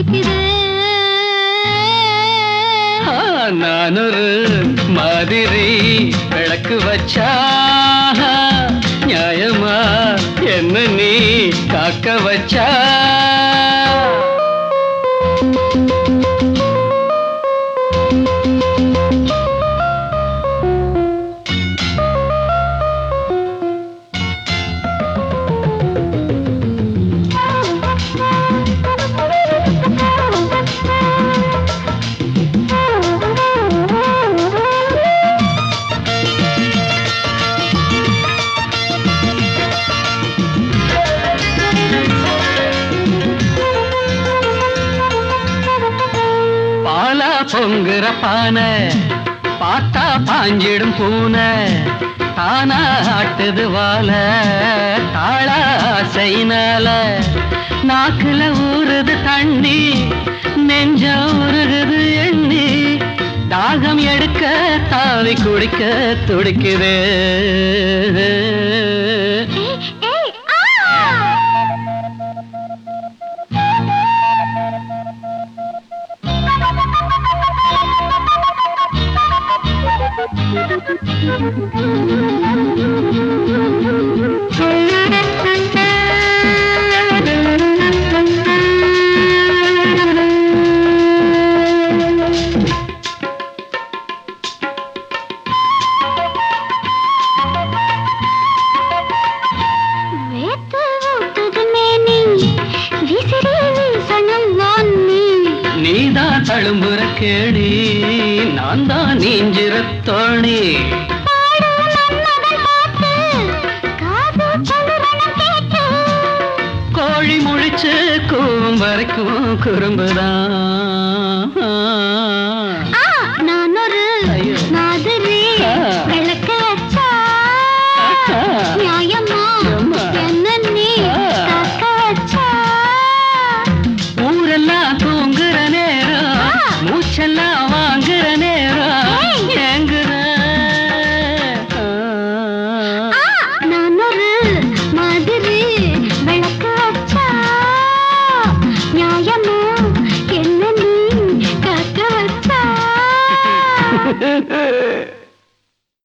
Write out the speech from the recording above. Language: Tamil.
துடிக்குது ஆ, நானொரு மாதிரி விளக்கு வச்சா நியாயமா என்ன நீ காக்க வச்சா பாலா பொங்குற பானை பார்த்தா பாஞ்சிடும் பூனை தானா ஆட்டுது வாழ தாளா செய்னால நாக்குல ஊறுது தண்ணி நெஞ்சா உருகுது எண்ணி தாகம் எடுக்க தாவி குடிக்க துடிக்குது ஏய், ஏய், ஆ! வேத்து ஊத்துது மேனி, விசிறி வீசணும் வானி. நீதான் தழும்புற கேடி நான் தான் நீஞ்சிற தோணி பாடும் மன்மதன் பாட்டு, காது குளிரணும் கேட்டு. கோழி முழிச்சு கூவும் வரைக்கும் குறும்புதான்